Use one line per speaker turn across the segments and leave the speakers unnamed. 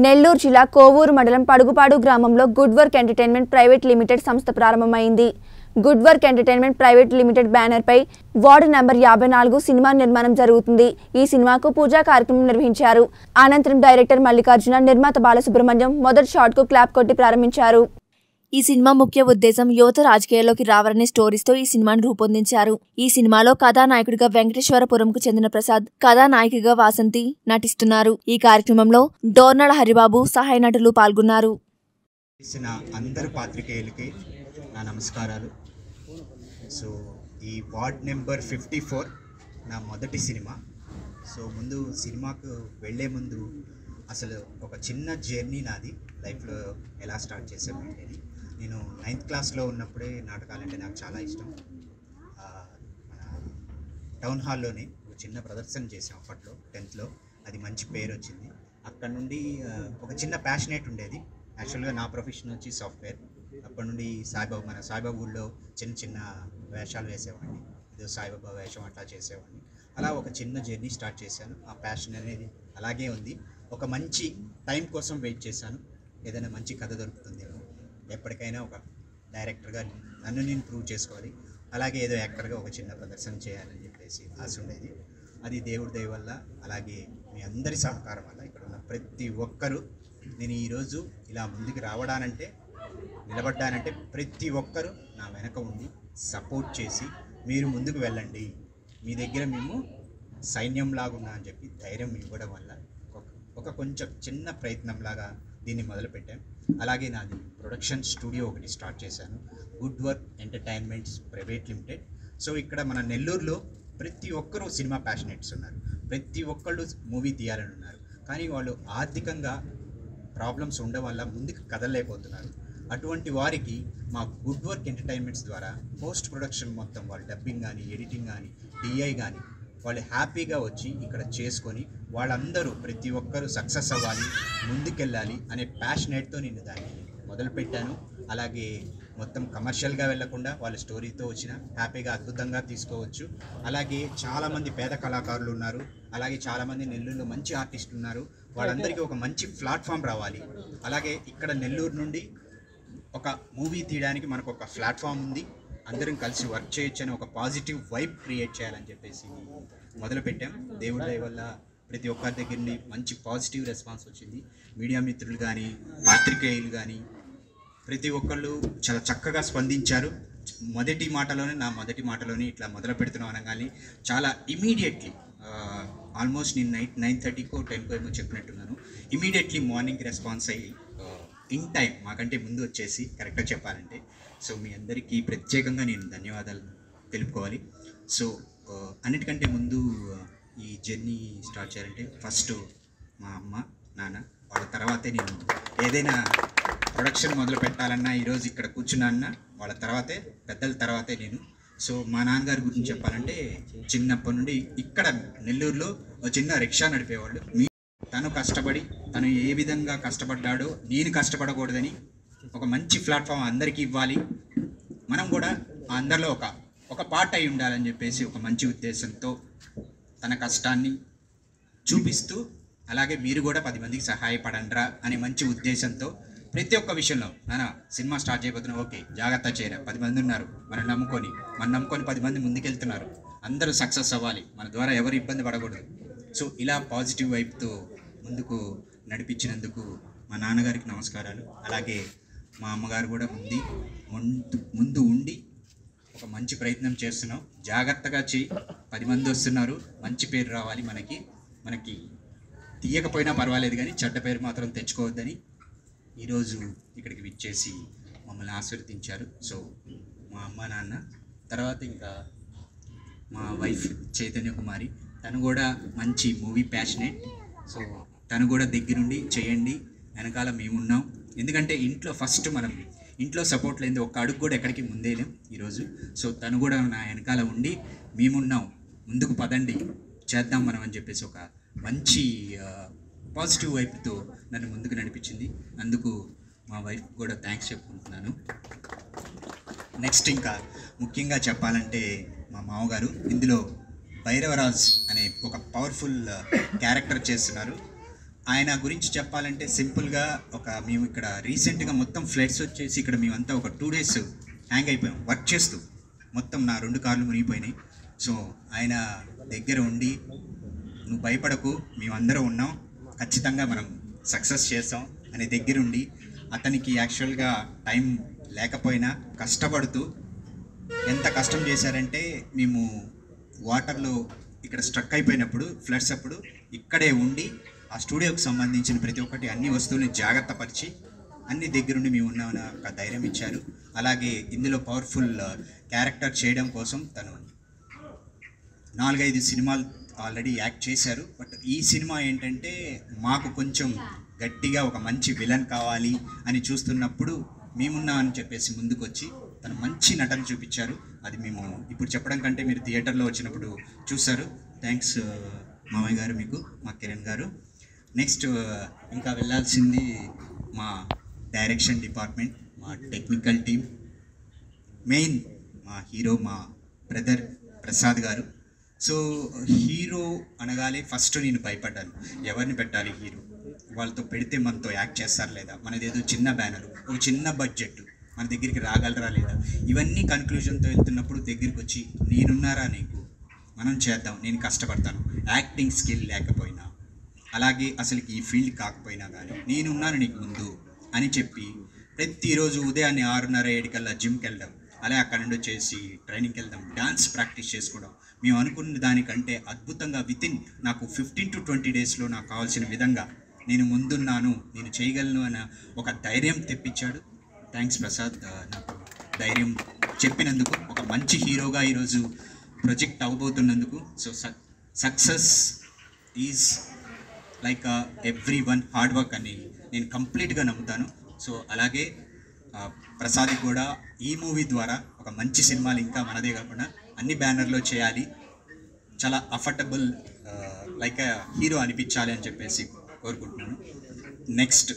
నెల్లూరు జిల్లా కోవూరు మండలం పడుగుపాడు గ్రామంలో good work entertainment private limited సంస్థ ప్రారంభమైంది good work entertainment private limited బ్యానర్పై వార్డు నంబర్ యాభై నాలుగు సినిమా నిర్మాణం జరుగుతుంది ఈ సినిమాకు పూజా కార్యక్రమం నిర్వహించారు అనంతరం డైరెక్టర్ మల్లికార్జున నిర్మాత బాలసుబ్రహ్మణ్యం మొదటి షాట్కు క్లాప్ కొట్టి ప్రారంభించారు
ఈ సినిమా ముఖ్య ఉద్దేశం యువత రాజకీయాల్లోకి రావాలనే స్టోరీస్తో ఈ సినిమాను రూపొందించారు ఈ సినిమాలో కథానాయకుడిగా వెంకటేశ్వరపురంకు చెందిన ప్రసాద్ కథానాయికగా వాసంతి నటిస్తున్నారు ఈ కార్యక్రమంలో డోర్నల హరిబాబు సహాయ నటులు పాల్గొన్నారు
చేసిన అందరు పాత్రికేయులకి నా నమస్కారాలు సో ఈ వార్డ్ నెంబర్ ఫిఫ్టీ ఫోర్ నా మొదటి సినిమా సో ముందు సినిమాకు వెళ్ళే ముందు అసలు ఒక చిన్న జర్నీ నాది లైఫ్లో ఎలా స్టార్ట్ చేసాము ఏంటి నేను నైన్త్ క్లాస్లో ఉన్నప్పుడే నాటకాలంటే నాకు చాలా ఇష్టం ఆ, మన టౌన్ హాల్లోనే ఒక చిన్న ప్రదర్శన చేసాం అప్పట్లో టెన్త్లో అది మంచి పేరు వచ్చింది అక్కడ నుండి ఆ, ఒక చిన్న ప్యాషనేట్ ఉండేది యాక్చువల్గా నా ప్రొఫెషన్ వచ్చి సాఫ్ట్వేర్ అప్పటి నుండి సాయిబాబా మన సాయిబాబా ఊళ్ళో చిన్న చిన్న వేషాలు వేసేవాడిని ఏదో సాయిబాబా వేషం అట్లా చేసేవాడిని అలా ఒక చిన్న జర్నీ స్టార్ట్ చేశాను ఆ ప్యాషన్ అనేది అలాగే ఉంది ఒక మంచి టైం కోసం వెయిట్ చేశాను ఏదైనా మంచి కథ దొరుకుతుందేమో ఎప్పటికైనా ఒక డైరెక్టర్గా నన్ను నేను ప్రూవ్ చేసుకోవాలి అలాగే ఏదో యాక్టర్గా ఒక చిన్న ప్రదర్శన చేయాలని చెప్పేసి ఆశ ఉండేది అది దేవుడి దయ వల్ల అలాగే మీ అందరి సహకారం వల్ల ఇక్కడ ఉన్న ప్రతి ఒక్కరూ నేను ఈరోజు ఇలా ముందుకు రావడానంటే నిలబడ్డానంటే ప్రతి ఒక్కరూ నా వెనక ఉండి సపోర్ట్ చేసి మీరు ముందుకు వెళ్ళండి మీ దగ్గర మేము సైన్యంలాగా ఉన్నా అని చెప్పి ధైర్యం ఇవ్వడం వల్ల ఒక ఒక కొంచెం చిన్న ప్రయత్నంలాగా దీన్ని మొదలుపెట్టాం అలాగే నాది ప్రొడక్షన్ స్టూడియో ఒకటి స్టార్ట్ చేశాను good work entertainments private limited so ఇక్కడ మన నెల్లూరులో ప్రతి ఒక్కరూ సినిమా ప్యాషనెట్స్ ఉన్నారు ప్రతి ఒక్కళ్ళు మూవీ తీయాలని ఉన్నారు కానీ వాళ్ళు ఆర్థికంగా ప్రాబ్లమ్స్ ఉండడం వల్ల ముందుకు కదలలేకపోతున్నారు అటువంటి వారికి మా గుడ్ వర్క్ ఎంటర్టైన్మెంట్స్ ద్వారా పోస్ట్ ప్రొడక్షన్ మొత్తం వాళ్ళు డబ్బింగ్ కానీ ఎడిటింగ్ కానీ డిఐ కానీ వాళ్ళు హ్యాపీగా వచ్చి ఇక్కడ చేసుకొని వాళ్ళందరూ ప్రతి ఒక్కరూ సక్సెస్ అవ్వాలి ముందుకెళ్ళాలి అనే ప్యాషనేట్తో నేను దాన్ని మొదలుపెట్టాను అలాగే మొత్తం కమర్షియల్గా వెళ్లకుండా వాళ్ళ స్టోరీతో వచ్చిన హ్యాపీగా అద్భుతంగా తీసుకోవచ్చు అలాగే చాలామంది పేద కళాకారులు ఉన్నారు అలాగే చాలామంది నెల్లూరులో మంచి ఆర్టిస్టులు ఉన్నారు వాళ్ళందరికీ ఒక మంచి ప్లాట్ఫామ్ రావాలి అలాగే ఇక్కడ నెల్లూరు నుండి ఒక మూవీ తీయడానికి మనకు ఒక ప్లాట్ఫామ్ ఉంది అందరం కలిసి వర్క్ చేయొచ్చు అని ఒక పాజిటివ్ వైబ్ క్రియేట్ చేయాలని చెప్పేసి మొదలుపెట్టాం దేవుడి దయ వల్ల ప్రతి ఒక్కరి దగ్గర నుండి మంచి పాజిటివ్ రెస్పాన్స్ వచ్చింది మీడియా మిత్రులు కానీ పాత్రికేయులు కానీ ప్రతి ఒక్కళ్ళు చాలా చక్కగా స్పందించారు మొదటి మాటలోనే నా మొదటి మాటలోనే ఇట్లా మొదలు పెడుతున్నాం అనగానే చాలా ఇమీడియట్లీ ఆల్మోస్ట్ నేను నైట్ నైన్ థర్టీకో టెన్కో ఏమో చెప్పినట్టున్నాను ఇమీడియట్లీ మార్నింగ్ రెస్పాన్స్ అయ్యి ఇన్ టైం మాకంటే ముందు వచ్చేసి కరెక్ట్గా చెప్పాలంటే సో మీ అందరికీ ప్రత్యేకంగా నేను ధన్యవాదాలు తెలుపుకోవాలి సో ఆ, అన్నిటికంటే ముందు ఆ, ఈ జర్నీ స్టార్ట్ చేయాలంటే ఫస్ట్ మా అమ్మ నాన్న వాళ్ళ తర్వాతే నేను ఏదైనా ప్రొడక్షన్ మొదలు పెట్టాలన్నా ఈరోజు ఇక్కడ కూర్చున్నాన్న వాళ్ళ తర్వాతే పెద్దల తర్వాతే నేను సో మా నాన్నగారి గురించి చెప్పాలంటే చిన్నప్పటి నుండి ఇక్కడ నెల్లూరులో ఒక చిన్న రిక్షా నడిపేవాళ్ళు మీ తను కష్టపడి తను ఏ విధంగా కష్టపడ్డాడో నేను కష్టపడకూడదని ఒక మంచి ప్లాట్ఫామ్ అందరికీ ఇవ్వాలి మనం కూడా ఆ అందరిలో ఒక ఒక పార్ట్ అయి ఉండాలని చెప్పేసి ఒక మంచి ఉద్దేశంతో తన కష్టాన్ని చూపిస్తూ అలాగే మీరు కూడా పది మందికి సహాయపడండిరా అనే మంచి ఉద్దేశంతో ప్రతి ఒక్క విషయంలో నాన్న సినిమా స్టార్ట్ చేయబోతున్నా ఓకే జాగ్రత్త చేయరా పది మంది ఉన్నారు మనం నమ్ముకొని మనం నమ్ముకొని పది మంది ముందుకెళ్తున్నారు అందరూ సక్సెస్ అవ్వాలి మన ద్వారా ఎవరు ఇబ్బంది పడకూడదు సో ఇలా పాజిటివ్ వైపుతో ముందుకు నడిపించినందుకు మా నాన్నగారికి నమస్కారాలు అలాగే మా అమ్మగారు కూడా ఉంది ముందు ముందు ఉండి ఒక మంచి ప్రయత్నం చేస్తున్నాం జాగ్రత్తగా చేయి పది మంది వస్తున్నారు మంచి పేరు రావాలి మనకి మనకి తీయకపోయినా పర్వాలేదు కానీ చెడ్డ పేరు మాత్రం తెచ్చుకోవద్దని ఈరోజు ఇక్కడికి విచ్చేసి మమ్మల్ని ఆశీర్వదించారు సో మా అమ్మ నాన్న తర్వాత ఇంకా మా వైఫ్ చైతన్య కుమారి తను కూడా మంచి మూవీ ప్యాషనేట్ సో తను కూడా దగ్గరుండి చేయండి వెనకాల మేమున్నాం ఎందుకంటే ఇంట్లో ఫస్ట్ మనం ఇంట్లో సపోర్ట్ లేని ఒక్క అడుగు కూడా ఎక్కడికి ముందేలేం ఈరోజు సో తను కూడా నా వెనకాల ఉండి మేమున్నాం ముందుకు పదండి చేద్దాం మనం అని చెప్పేసి ఒక మంచి పాజిటివ్ వైపుతో నన్ను ముందుకు నడిపించింది అందుకు మా వైఫ్ కూడా థ్యాంక్స్ చెప్పుకుంటున్నాను నెక్స్ట్ ఇంకా ముఖ్యంగా చెప్పాలంటే మా మామగారు ఇందులో భైరవరాజ్ అనే ఒక పవర్ఫుల్ క్యారెక్టర్ చేస్తున్నారు ఆయన గురించి చెప్పాలంటే సింపుల్గా ఒక మేము ఇక్కడ రీసెంట్గా మొత్తం ఫ్లడ్స్ వచ్చేసి ఇక్కడ మేమంతా ఒక టూ డేస్ హ్యాంగ్ అయిపోయాం వర్క్ చేస్తూ మొత్తం నా రెండు కార్లు మునిగిపోయినాయి సో ఆయన దగ్గర ఉండి నువ్వు భయపడకు మేమందరం ఉన్నాం ఖచ్చితంగా మనం సక్సెస్ చేస్తాం అనే దగ్గరుండి అతనికి యాక్చువల్గా టైం లేకపోయినా కష్టపడుతూ ఎంత కష్టం చేశారంటే మేము వాటర్లో ఇక్కడ స్ట్రక్ అయిపోయినప్పుడు ఫ్లడ్స్ అప్పుడు ఇక్కడే ఉండి ఆ స్టూడియోకి సంబంధించిన ప్రతి ఒక్కటి అన్ని వస్తువుల్ని జాగ్రత్త పరిచి అన్ని దగ్గరుండి మేము ఉన్నామని ఒక ధైర్యం ఇచ్చారు అలాగే ఇందులో పవర్ఫుల్ క్యారెక్టర్ చేయడం కోసం తను నాలుగైదు సినిమాలు ఆల్రెడీ యాక్ట్ చేశారు బట్ ఈ సినిమా ఏంటంటే మాకు కొంచెం గట్టిగా ఒక మంచి విలన్ కావాలి అని చూస్తున్నప్పుడు మేమున్నా అని చెప్పేసి ముందుకు వచ్చి తను మంచి నటన చూపించారు అది మేము ఇప్పుడు చెప్పడం కంటే మీరు థియేటర్లో వచ్చినప్పుడు చూశారు థ్యాంక్స్ మామయ్య గారు మీకు మా కిరణ్ గారు నెక్స్ట్ ఇంకా వెళ్ళాల్సింది మా డైరెక్షన్ డిపార్ట్మెంట్ మా టెక్నికల్ టీం మెయిన్ మా హీరో మా బ్రదర్ ప్రసాద్ గారు సో హీరో అనగానే ఫస్ట్ నేను భయపడ్డాను ఎవరిని పెట్టాలి హీరో వాళ్ళతో పెడితే మనతో యాక్ట్ చేస్తారు లేదా మనది ఏదో చిన్న బ్యానర్ ఒక చిన్న బడ్జెట్ మన దగ్గరికి రాగలరా లేదా ఇవన్నీ కన్క్లూజన్తో వెళ్తున్నప్పుడు దగ్గరికి వచ్చి నేనున్నారా నీకు మనం చేద్దాం నేను కష్టపడతాను యాక్టింగ్ స్కిల్ లేకపోయినా అలాగే అసలు ఈ ఫీల్డ్ కాకపోయినా కానీ నేనున్నాను నీకు ముందు అని చెప్పి ప్రతిరోజు ఉదయాన్నే ఆరున్నర ఏడుకల్లా జిమ్కి వెళ్ళడం అలా అక్కడ నుండి వచ్చేసి ట్రైనింగ్కి వెళ్దాం డాన్స్ ప్రాక్టీస్ చేసుకోవడం మేము అనుకున్న దానికంటే అద్భుతంగా వితిన్ నాకు ఫిఫ్టీన్ టు ట్వంటీ డేస్లో నాకు కావాల్సిన విధంగా నేను ముందున్నాను నేను చేయగలను అన్న ఒక ధైర్యం తెప్పించాడు థ్యాంక్స్ ప్రసాద్ ఆ, నాకు ధైర్యం చెప్పినందుకు ఒక మంచి హీరోగా ఈరోజు ప్రొజెక్ట్ అవ్వబోతున్నందుకు so success is like every one hard work అని నేను కంప్లీట్గా నమ్ముతాను సో అలాగే ఆ, ప్రసాద్కి కూడా ఈ మూవీ ద్వారా ఒక మంచి సినిమాలు ఇంకా మనదే కాకుండా అన్ని బ్యానర్లో చేయాలి చాలా అఫర్డబుల్ లైక్ హీరో అనిపించాలి అని చెప్పేసి కోరుకుంటున్నాను నెక్స్ట్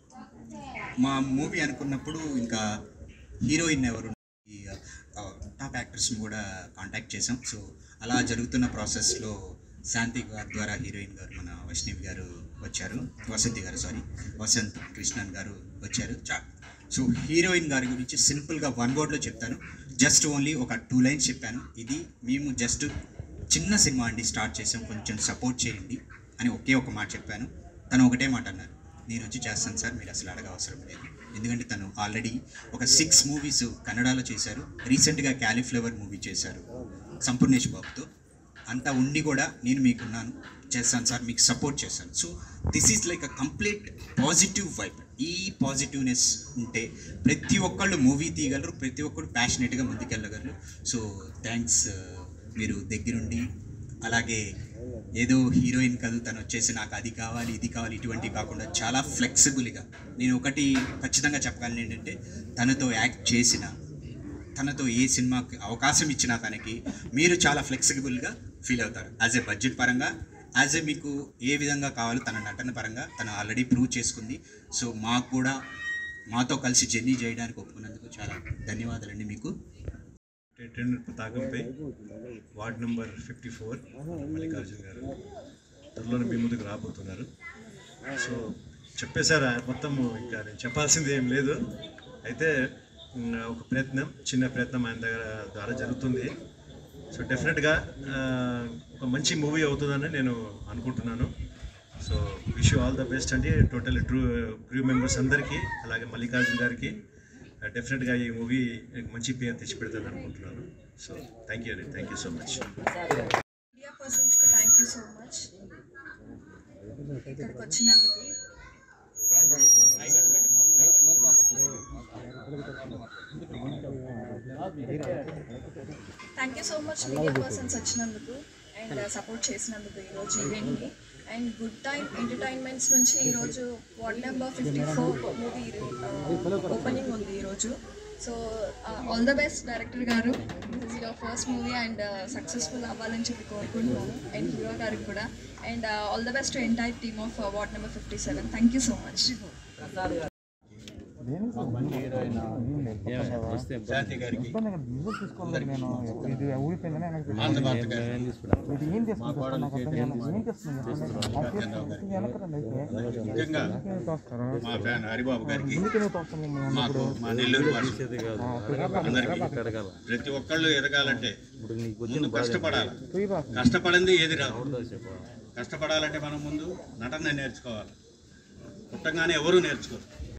మా మూవీ అనుకున్నప్పుడు ఇంకా హీరోయిన్ ఎవరు ఈ టాప్ యాక్టర్స్ని కూడా కాంటాక్ట్ చేసాం సో అలా జరుగుతున్న ప్రాసెస్లో శాంతి గారి ద్వారా హీరోయిన్ గారు మన వైష్ణవి గారు వచ్చారు వసంతి గారు సారీ వసంత్ కృష్ణన్ గారు వచ్చారు చా సో హీరోయిన్ గారి గురించి సింపుల్గా వన్ వర్డ్లో చెప్తాను జస్ట్ ఓన్లీ ఒక టూ లైన్స్ చెప్పాను ఇది మేము జస్ట్ చిన్న సినిమా అండి స్టార్ట్ చేసాం కొంచెం సపోర్ట్ చేయండి అని ఒకే ఒక మాట చెప్పాను తను ఒకటే మాట అన్నారు నేను వచ్చి చేస్తాను సార్ మీరు అసలు అడగ అవసరం లేదు ఎందుకంటే తను ఆల్రెడీ ఒక సిక్స్ మూవీస్ కన్నడలో చేశారు రీసెంట్గా క్యాలీఫ్లవర్ మూవీ చేశారు సంపూర్ణేష్ బాబుతో అంతా ఉండి కూడా నేను మీకున్నాను చేస్తాను సార్ మీకు సపోర్ట్ చేస్తాను so this is like a complete positive vibe ఈ పాజిటివ్నెస్ ఉంటే ప్రతి ఒక్కళ్ళు మూవీ తీయగలరు ప్రతి ఒక్కళ్ళు ప్యాషనెట్గా ముందుకెళ్ళగలరు సో థ్యాంక్స్ మీరు దగ్గరుండి అలాగే ఏదో హీరోయిన్ కాదు తను వచ్చేసి నాకు అది కావాలి ఇది కావాలి ఇటువంటివి కాకుండా చాలా ఫ్లెక్సిబుల్గా నేను ఒకటి ఖచ్చితంగా చెప్పగలను ఏంటంటే తనతో యాక్ట్ చేసిన తనతో ఏ సినిమాకి అవకాశం ఇచ్చినా తనకి మీరు చాలా ఫ్లెక్సిబుల్గా ఫీల్ అవుతారు యాజ్ ఏ బడ్జెట్ పరంగా యాజ్ ఏ మీకు ఏ విధంగా కావాలో తన నటన పరంగా తను ఆల్రెడీ ప్రూవ్ చేసుకుంది సో మాకు కూడా మాతో కలిసి జర్నీ చేయడానికి ఒప్పుకున్నందుకు చాలా ధన్యవాదాలండి మీకు
టెండర్ పతాకంపై ward number fifty four Mallikarjun గారు త్వరలోనే మీ ముందుకు రాబోతున్నారు సో చెప్పేశారు ఆయన మొత్తం ఇంకా నేను చెప్పాల్సింది ఏం లేదు అయితే ఉమ్, ఒక ప్రయత్నం చిన్న ప్రయత్నం ఆయన దగ్గర ద్వారా జరుగుతుంది సో డెఫినెట్గా ఆ, ఒక మంచి మూవీ అవుతుందని నేను అనుకుంటున్నాను so wish all the best అండి టోటల్ ట్రూ క్రూ మెంబర్స్ అందరికీ అలాగే మల్లికార్జున్ గారికి డెఫినెట్గా ఈ మూవీ మంచి పేరు తెచ్చి పెడతాను అనుకుంటున్నాను సో థ్యాంక్ యూ అండి thank you so much
media పర్సన్స్కి థ్యాంక్ యూ సో మచ్ ఇక్కడికి వచ్చినందుకు thank you so much media persons వచ్చినందుకు అండ్ సపోర్ట్ చేసినందుకు ఈరోజు ఈవెంట్ని అండ్ గుడ్ టైమ్ ఎంటర్టైన్మెంట్స్ నుంచి ఈరోజు ward number fifty four movie opening ఉంది ఈరోజు so all the best director గారు this your first movie and సక్సెస్ఫుల్ అవ్వాలని చెప్పి కోరుకుంటున్నాను అండ్ హీరో గారికి కూడా and all the best entire team of ward number fifty seven thank you so much
Shanti గారికి ఆనంద భారత్ గారికి మా కోడలు ముఖ్యంగా మా ఫ్యాన్ హరిబాబు గారికి మాకు మా నెల్లూరు వాసులు అందరికీ ప్రతి ఒక్కళ్ళు ఎదగాలంటే ముందు కష్టపడాలి కష్టపడింది ఏది రాదు కష్టపడాలంటే మనం ముందు నటన నేర్చుకోవాలి పుట్టంగానే ఎవరు నేర్చుకోరు